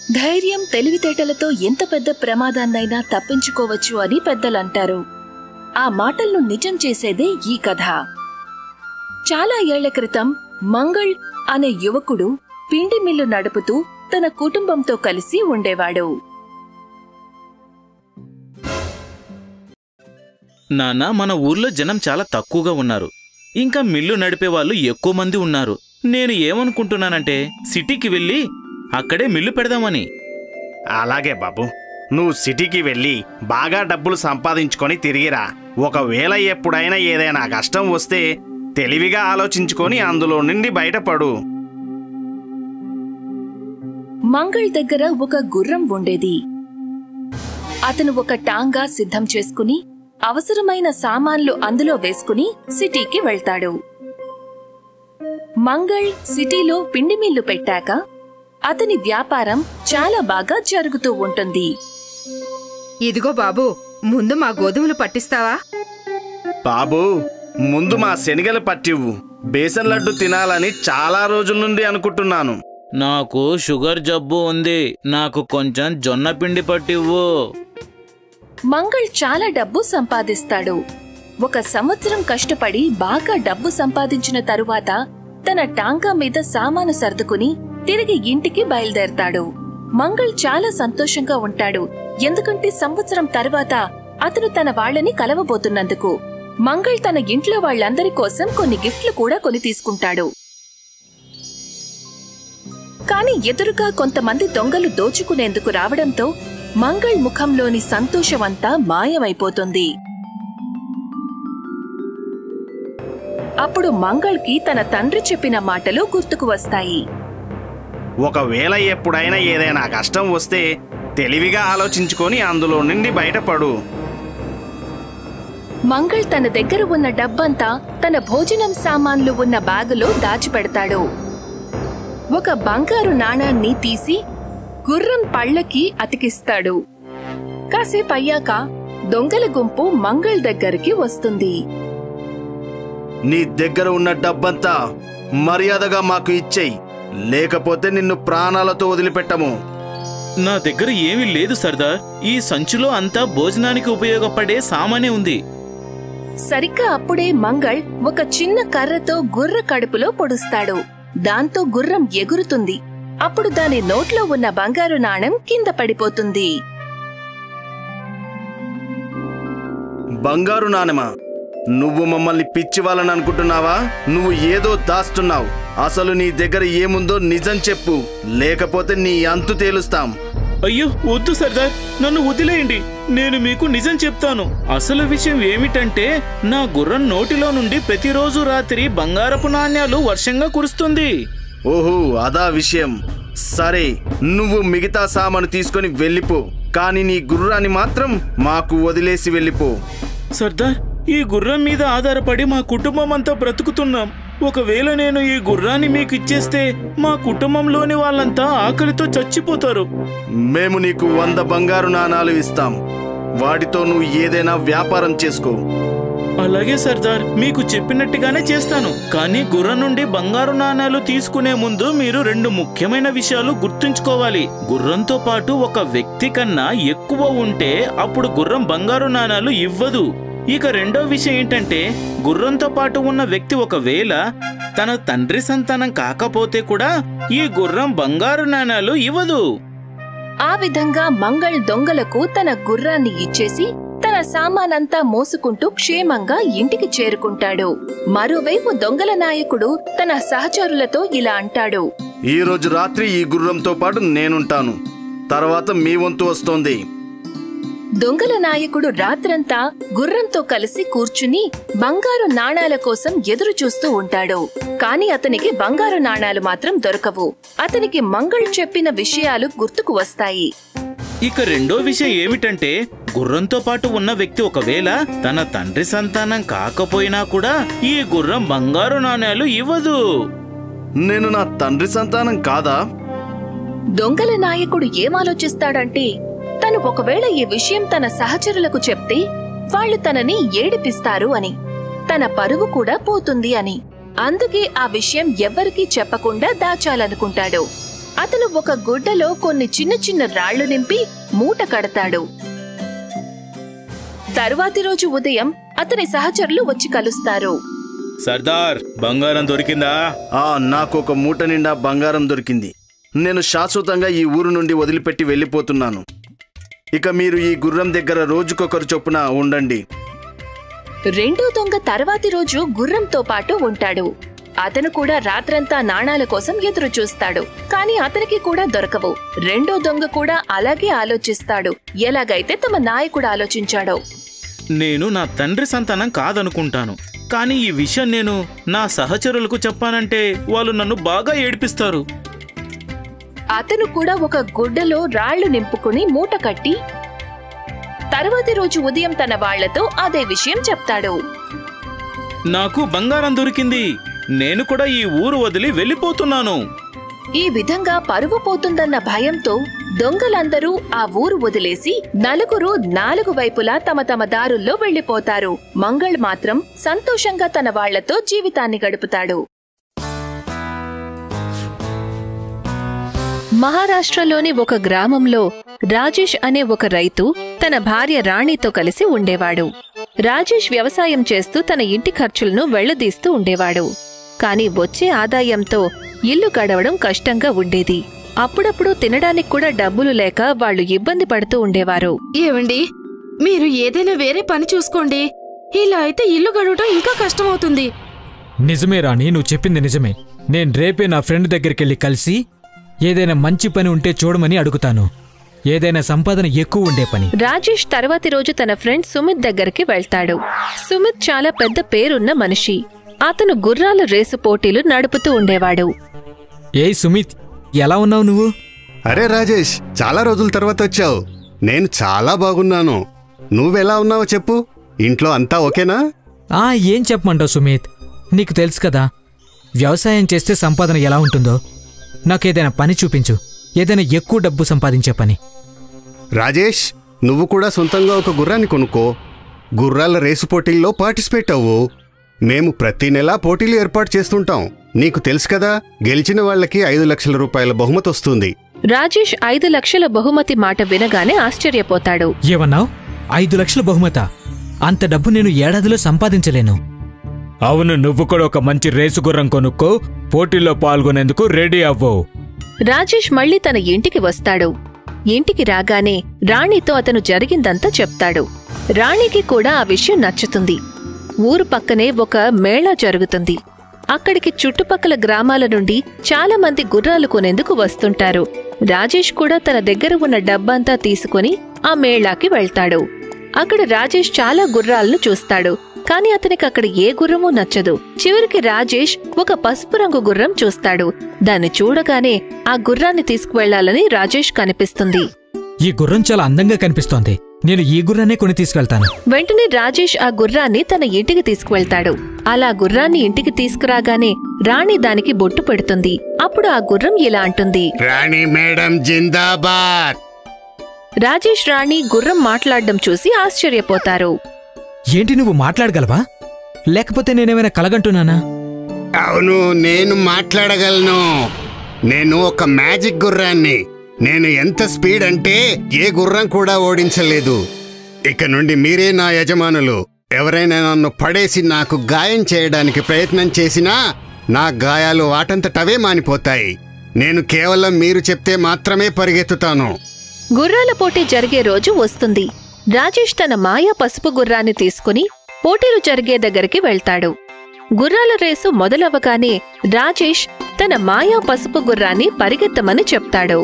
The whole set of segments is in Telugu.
ధైర్యం తెలివితేటలతో ఎంత పెద్ద ప్రమాదాన్నైనా తప్పించుకోవచ్చు అని పెద్దలంటారు ఆ మాటలను నిజం చేసేదే ఈ కథ చాలా ఏళ్ల క్రితం మంగళ్ అనే యువకుడు పిండి మిల్లు నడుపుతూ తన కుటుంబంతో కలిసి ఉండేవాడు నాన్న మన ఊర్లో జనం చాలా తక్కువగా ఉన్నారు ఇంకా మిల్లు నడిపే వాళ్ళు ఎక్కువ మంది ఉన్నారు నేను ఏమనుకుంటున్నానంటే సిటీకి వెళ్ళి అక్కడే మిల్లు పెడదామని అలాగే బాబు నువ్వు సిటీకి వెళ్ళి బాగా డబ్బులు సంపాదించుకొని తిరిగిరా ఒకవేళ ఎప్పుడైనా ఏదైనా కష్టం వస్తే తెలివిగా ఆలోచించుకొని అందులో నుండి బయటపడు మంగళ్ దగ్గర ఒక గుర్రం ఉండేది అతను ఒక టాంగా సిద్ధం చేసుకుని అవసరమైన సామాన్లు అందులో వేసుకుని సిటీకి వెళ్తాడు మంగళ్ సిటీలో పిండి మిల్లు పెట్టాక అతని వ్యాపారం చాలా బాగా జరుగుతూ ఉంటుంది ఇదిగో బాబు ముందు మా గోధుమలు పట్టిస్తావా బాబు ముందు మా శనగలు పట్టివ్వు బేసన్ లడ్డు తినాలని చాలా రోజుల నుండి అనుకుంటున్నాను నాకు షుగర్ జబ్బు ఉంది నాకు కొంచెం జొన్న పిండి పట్టివ్వు మంగళ్ చాలా డబ్బు సంపాదిస్తాడు ఒక సంవత్సరం కష్టపడి బాగా డబ్బు సంపాదించిన తరువాత తన టాంకా మీద సామాను సర్దుకుని తిరిగి ఇంటికి బయలుదేరతాడు మంగళ్ చాలా సంతోషంగా ఉంటాడు ఎందుకంటే సంవత్సరం తర్వాత అతను తన వాళ్ళని కలవబోతున్నందుకు మంగళ్ తన ఇంట్లో వాళ్ళందరి కోసం కొన్ని గిఫ్ట్లు కూడా కొని తీసుకుంటాడు కాని ఎదురుగా కొంతమంది దొంగలు దోచుకునేందుకు రావడంతో మంగళ్ ముఖంలోని సంతోషమంతా మాయమైపోతుంది అప్పుడు మంగళ్కి తన తండ్రి చెప్పిన మాటలు గుర్తుకు వస్తాయి ఒకవేళ ఎప్పుడైనా ఏదైనా కష్టం వస్తే తెలివిగా ఆలోచించుకొని అందులో నుండి బయటపడు మంగళ్ తన దగ్గర ఉన్న డబ్బంతా తన భోజనం సామాన్లు ఉన్న బ్యాగులో దాచిపెడతాడు ఒక బంగారు నాణాన్ని తీసి గుర్రం పళ్ళకి అతికిస్తాడు కాసేపు అయ్యాక దొంగల గుంపు మంగళ్ దగ్గరికి వస్తుంది నీ దగ్గర ఉన్న డబ్బంతా మర్యాదగా మాకు ఇచ్చేయి లేకపోతే నిన్ను ప్రాణాలతో వదిలిపెట్టము నా దగ్గర ఏమీ లేదు సర్దార్ ఈ సంచిలో అంతా భోజనానికి ఉపయోగపడే సామానే ఉంది సరిగ్గా అప్పుడే మంగళ్ ఒక చిన్న కర్రతో గుర్ర కడుపులో పొడుస్తాడు దాంతో గుర్రం ఎగురుతుంది అప్పుడు దాని నోట్లో ఉన్న బంగారు నాణెం కింద పడిపోతుంది బంగారు నానమా నువ్వు మమ్మల్ని పిచ్చి వాళ్ళని అనుకుంటున్నావా నువ్వు ఏదో దాస్తున్నావు అసలు నీ దగ్గర ఏముందో నిజం చెప్పు లేకపోతే నీ అంతు తేలుస్తాం అయ్యో వద్దు సర్దార్ నన్ను వదిలేయండి నేను మీకు నిజం చెప్తాను అసలు విషయం ఏమిటంటే నా గుర్రం నోటిలో నుండి ప్రతిరోజు రాత్రి బంగారపు నాణ్యాలు వర్షంగా కురుస్తుంది ఓహో అదా విషయం సరే నువ్వు మిగతా సామాను తీసుకొని వెళ్ళిపో కానీ నీ గుర్రాన్ని మాత్రం మాకు వదిలేసి వెళ్ళిపో సర్దార్ ఈ గుర్రం మీద ఆధారపడి మా కుటుంబం అంతా బ్రతుకుతున్నాం ఒకవేళ నేను ఈ గుర్రాన్ని మీకు ఇచ్చేస్తే మా కుటుంబంలోని వాళ్ళంతా ఆకలితో చచ్చిపోతారు మేము నీకు వంద బంగారు నాణాలు ఇస్తాం వాటితో నువ్వు ఏదైనా వ్యాపారం చేసుకో అలాగే సర్దార్ మీకు చెప్పినట్టుగానే చేస్తాను కానీ గుర్రం నుండి బంగారు నాణాలు తీసుకునే ముందు మీరు రెండు ముఖ్యమైన విషయాలు గుర్తుంచుకోవాలి గుర్రంతో పాటు ఒక వ్యక్తి కన్నా ఎక్కువ ఉంటే అప్పుడు గుర్రం బంగారు నాణాలు ఇవ్వదు ఇక రెండో విషయం ఏంటంటే గుర్రంతో పాటు ఉన్న వ్యక్తి ఒకవేళ తన తండ్రి సంతానం కాకపోతే కూడా ఈ గుర్రం బంగారు నాణాలు ఇవ్వదు ఆ విధంగా మంగళ్ దొంగలకు తన గుర్రాన్ని ఇచ్చేసి తన సామానంతా మోసుకుంటూ క్షేమంగా ఇంటికి చేరుకుంటాడు మరోవైపు దొంగల నాయకుడు తన సహచరులతో ఇలా అంటాడు ఈ రోజు రాత్రి ఈ గుర్రంతో పాటు నేనుంటాను తర్వాత మీ వంతు వస్తోంది దొంగల నాయకుడు రాత్రంతా గుర్రంతో కలిసి కూర్చుని బంగారు నాణాల కోసం ఎదురు చూస్తూ ఉంటాడు కాని అతనికి బంగారు నాణాలు మాత్రం దొరకవు అతనికి మంగళ్ చెప్పిన విషయాలు గుర్తుకు వస్తాయి ఇక రెండో విషయం ఏమిటంటే గుర్రంతో పాటు ఉన్న వ్యక్తి ఒకవేళ తన తండ్రి సంతానం కాకపోయినా కూడా ఈ గుర్రం బంగారు నాణేలు ఇవ్వదు నేను నా తండ్రి సంతానం కాదా దొంగల నాయకుడు ఏమాలోచిస్తాడంటే తను ఒకవేళ ఈ విషయం తన సహచరులకు చెప్తే వాళ్ళు తనని ఏడిపిస్తారు అని తన పరువు కూడా పోతుంది అని అందుకే ఆ విషయం ఎవ్వరికీ చెప్పకుండా దాచాలనుకుంటాడు అతను ఒక గుడ్డలో కొన్ని చిన్న చిన్న రాళ్లు నింపి మూట కడతాడు తరువాతి రోజు ఉదయం అతని సహచరులు వచ్చి కలుస్తారు సర్దార్ బంగారం దొరికిందా ఆ నాకు ఒక మూట నిండా బంగారం దొరికింది నేను శాశ్వతంగా ఈ ఊరు నుండి వదిలిపెట్టి వెళ్ళిపోతున్నాను ఇక మీరు ఈ గుర్రం దగ్గర రోజుకొకరు చొప్పున ఉండండి రెండో దొంగ తర్వాతి రోజు గుర్రంతో పాటు ఉంటాడు అతను కూడా రాత్రంతా నాణాల కోసం ఎదురు చూస్తాడు కాని అతనికి కూడా దొరకవు రెండో దొంగ కూడా అలాగే ఆలోచిస్తాడు ఎలాగైతే తమ నాయకుడు ఆలోచించాడో నేను నా తండ్రి సంతానం కాదనుకుంటాను కానీ ఈ విషయం నేను నా సహచరులకు చెప్పానంటే వాళ్ళు నన్ను బాగా ఏడిపిస్తారు అతను కూడా ఒక గుడ్డలో రాళ్లు నింపుకుని మూట కట్టి తర్వాతి రోజు ఉదయం తన వాళ్లతో అదే విషయం చెప్తాడు నాకు బంగారం దొరికింది నేను కూడా ఈ ఊరు వదిలి వెళ్ళిపోతున్నాను ఈ విధంగా పరువు పోతుందన్న భయంతో దొంగలందరూ ఆ ఊరు వదిలేసి నలుగురు నాలుగు వైపులా తమ తమ దారుల్లో వెళ్లిపోతారు మంగళ్ మాత్రం సంతోషంగా తన వాళ్లతో జీవితాన్ని గడుపుతాడు మహారాష్ట్రలోని ఒక గ్రామంలో రాజేష్ అనే ఒక రైతు తన భార్య రాణితో కలిసి ఉండేవాడు రాజేష్ వ్యవసాయం చేస్తూ తన ఇంటి ఖర్చులను వెళ్లదీస్తూ ఉండేవాడు కాని వచ్చే ఆదాయంతో ఇల్లు గడవడం కష్టంగా ఉండేది అప్పుడప్పుడు తినడానికి కూడా డబ్బులు లేక వాళ్ళు ఇబ్బంది పడుతూ ఉండేవారు ఏవండి మీరు ఏదైనా వేరే పని చూసుకోండి ఇలా అయితే ఇల్లు గడవటం ఇంకా కష్టమవుతుంది నిజమే రాణి నువ్వు చెప్పింది నిజమే నేను రేపే నా ఫ్రెండ్ దగ్గరికెళ్ళి కలిసి ఏదైనా మంచి పని ఉంటే చూడమని అడుగుతాను ఏదైనా సంపాదన ఎక్కువ ఉండే పని రాజేష్ తర్వాతి రోజు తన ఫ్రెండ్ సుమిత్ దగ్గరికి వెళ్తాడు సుమిత్ చాలా పెద్ద పేరున్న మనిషి అతను గుర్రాల రేసు పోటీలు నడుపుతూ ఉండేవాడు ఏయ్ సుమిత్ ఎలా ఉన్నావు నువ్వు అరే రాజేష్ చాలా రోజుల తర్వాత వచ్చావు నేను చాలా బాగున్నాను నువ్వెలా ఉన్నావో చెప్పు ఇంట్లో అంతా ఓకేనా ఆ ఏం చెప్పమంటావు సుమిత్ నీకు తెలుసు కదా వ్యవసాయం చేస్తే సంపాదన ఎలా ఉంటుందో నాకేదైనా పని చూపించు ఏదైనా ఎక్కువ డబ్బు సంపాదించే పని రాజేష్ నువ్వు కూడా సొంతంగా ఒక గుర్రాన్ని కొనుక్కో గుర్రాల రేసు పోటీల్లో పార్టిసిపేట్ అవ్వు మేము ప్రతి నెలా పోటీలు ఏర్పాటు చేస్తుంటాం నీకు తెలుసు కదా గెలిచిన వాళ్ళకి ఐదు లక్షల రూపాయల బహుమతి వస్తుంది రాజేష్ ఐదు లక్షల బహుమతి మాట వినగానే ఆశ్చర్యపోతాడు ఏమన్నావు ఐదు లక్షల బహుమత అంత డబ్బు నేను ఏడాదిలో సంపాదించలేను అవును నువ్వు కూడా ఒక మంచి రేసు గుర్రం కొనుక్కో పోటీల్లో పాల్గొనేందుకు రెడీ అవ్వు రాజేష్ మళ్ళీ తన ఇంటికి వస్తాడు ఇంటికి రాగానే రాణితో అతను జరిగిందంతా చెప్తాడు రాణికి కూడా ఆ విషయం నచ్చుతుంది ఊరు పక్కనే ఒక మేళా జరుగుతుంది అక్కడికి చుట్టుపక్కల గ్రామాల నుండి చాలా మంది గుర్రాలు కొనేందుకు వస్తుంటారు రాజేష్ కూడా తన దగ్గర ఉన్న డబ్బంతా తీసుకుని ఆ మేళాకి వెళ్తాడు అక్కడ రాజేష్ చాలా గుర్రాలను చూస్తాడు కాని అతనికి అక్కడ ఏ గుర్రమూ నచ్చదు చివరికి రాజేష్ ఒక పసుపు రంగు గుర్రం చూస్తాడు దాన్ని చూడగానే ఆ గుర్రాన్ని తీసుకువెళ్లాలని రాజేష్ కనిపిస్తుంది ఈ గుర్రం చాలా అందంగా కనిపిస్తోంది నేను ఈ గుర్రాన్నే కొని తీసుకెళ్తాను వెంటనే రాజేష్ ఆ గుర్రాన్ని తన ఇంటికి తీసుకువెళ్తాడు అలా గుర్రాన్ని ఇంటికి తీసుకురాగానే రాణి దానికి బొట్టు పెడుతుంది అప్పుడు ఆ గుర్రం ఇలా అంటుంది రాణి మేడం జిందాబాద్ రాజేష్ రాణి గుర్రం మాట్లాడడం చూసి ఆశ్చర్యపోతారు ఏంటి నువ్వు మాట్లాడగలవా లేకపోతే నేనేమైనా కలగంటున్నానా అవును నేను మాట్లాడగలను నేను ఒక మ్యాజిక్ గుర్రాన్ని నేను ఎంత స్పీడ్ అంటే ఏ గుర్రం కూడా ఓడించలేదు ఇక నుండి మీరే నా యజమానులు ఎవరైనా నన్ను పడేసి నాకు గాయం చేయడానికి ప్రయత్నం చేసినా నా గాయాలు వాటంతటవే మానిపోతాయి నేను కేవలం మీరు చెప్తే మాత్రమే పరిగెత్తుతాను గుర్రాల పోటీ జరిగే రోజు వస్తుంది రాజేష్ తన మాయా పసుపు గుర్రాన్ని తీసుకుని పోటీలు జరిగే దగ్గరికి వెళ్తాడు గుర్రాల రేసు మొదలవగానే రాజేష్ తన మాయా పసుపు గుర్రాన్ని పరిగెత్తమని చెప్తాడు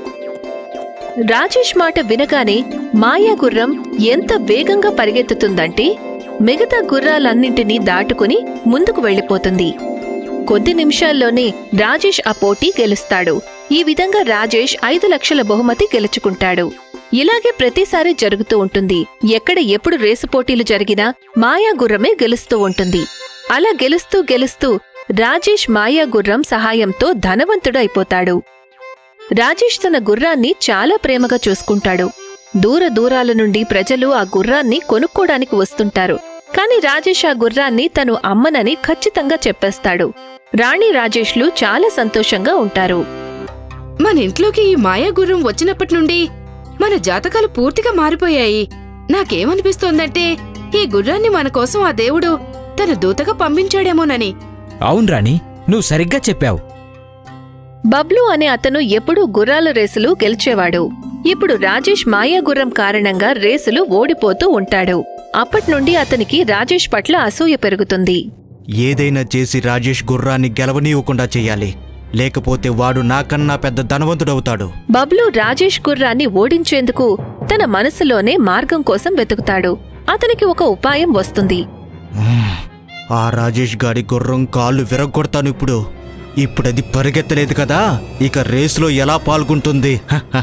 రాజేష్ మాట వినగానే మాయా గుర్రం ఎంత వేగంగా పరిగెత్తుతుందంటే మిగతా గుర్రాలన్నింటినీ దాటుకుని ముందుకు వెళ్ళిపోతుంది కొద్ది నిమిషాల్లోనే రాజేష్ ఆ పోటీ గెలుస్తాడు ఈ విధంగా రాజేష్ ఐదు లక్షల బహుమతి గెలుచుకుంటాడు ఇలాగే ప్రతిసారి జరుగుతూ ఉంటుంది ఎక్కడ ఎప్పుడు రేసు పోటీలు జరిగినా మాయా గుర్రమే గెలుస్తూ ఉంటుంది అలా గెలుస్తూ గెలుస్తూ రాజేష్ మాయా గుర్రం సహాయంతో ధనవంతుడు అయిపోతాడు రాజేష్ తన గుర్రాన్ని చాలా ప్రేమగా చూసుకుంటాడు దూర దూరాల నుండి ప్రజలు ఆ గుర్రాన్ని కొనుక్కోడానికి వస్తుంటారు కాని రాజేష్ ఆ గుర్రాన్ని తను అమ్మనని ఖచ్చితంగా చెప్పేస్తాడు రాణి రాజేష్లు చాలా సంతోషంగా ఉంటారు మన ఇంట్లోకి ఈ మాయా గుర్రం వచ్చినప్పటి నుండి మన జాతకాలు పూర్తిగా మారిపోయాయి నాకేమనిపిస్తోందంటే ఈ గుర్రాన్ని మన కోసం ఆ దేవుడు తన దూతగా పంపించాడేమోనని అవును రాణి నువ్వు సరిగ్గా చెప్పావు బబ్లు అనే అతను ఎప్పుడూ గుర్రాల రేసులు గెలిచేవాడు ఇప్పుడు రాజేష్ మాయా గుర్రం కారణంగా రేసులు ఓడిపోతూ ఉంటాడు అప్పట్నుండి అతనికి రాజేష్ పట్ల అసూయ పెరుగుతుంది ఏదైనా చేసి రాజేష్ గుర్రాన్ని గెలవనీయకుండా చెయ్యాలి లేకపోతే వాడు నాకన్నా పెద్ద ధనవంతుడవుతాడు బబ్లు రాజేష్ గుర్రాన్ని ఓడించేందుకు తన మనసులోనే మార్గం కోసం వెతుకుతాడు అతనికి ఒక ఉపాయం వస్తుంది మ్మ్. ఆ రాజేష్ గాడి గుర్రం కాళ్ళు విరగొడతాను ఇప్పుడు ఇప్పుడది పరిగెత్తలేదు కదా ఇక రేసులో ఎలా పాల్గొంటుంది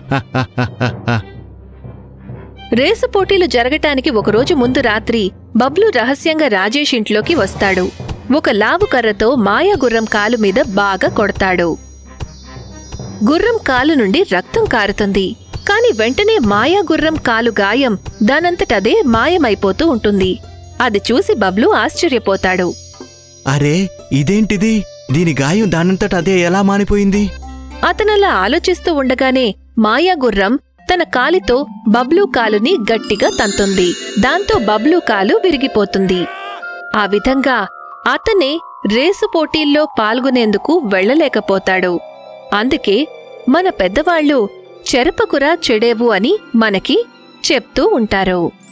రేసు పోటీలు జరగటానికి ఒకరోజు ముందు రాత్రి బబ్లు రహస్యంగా రాజేష్ ఇంట్లోకి వస్తాడు ఒక లావు కర్రతో మాయా గుర్రం కాలు మీద బాగా కొడతాడు గుర్రం కాలు నుండి రక్తం కారుతుంది కాని వెంటనే మాయా గుర్రం కాలు గాయం దానంతటదే మాయమైపోతూ ఉంటుంది అది చూసి బబ్లు ఆశ్చర్యపోతాడు అరే ఇదేంటిది దీని గాయం దానంతట అదే ఎలా మానిపోయింది అతనలా ఆలోచిస్తూ ఉండగానే మాయా గుర్రం తన కాలితో బబ్లూ కాలుని గట్టిగా తంతుంది దాంతో బబ్లూ కాలు విరిగిపోతుంది ఆ విధంగా అతనే రేసు పోటీల్లో పాల్గొనేందుకు వెళ్ళలేకపోతాడు అందుకే మన పెద్దవాళ్ళు చెరపకురా చెడేవు అని మనకి చెప్తూ ఉంటారు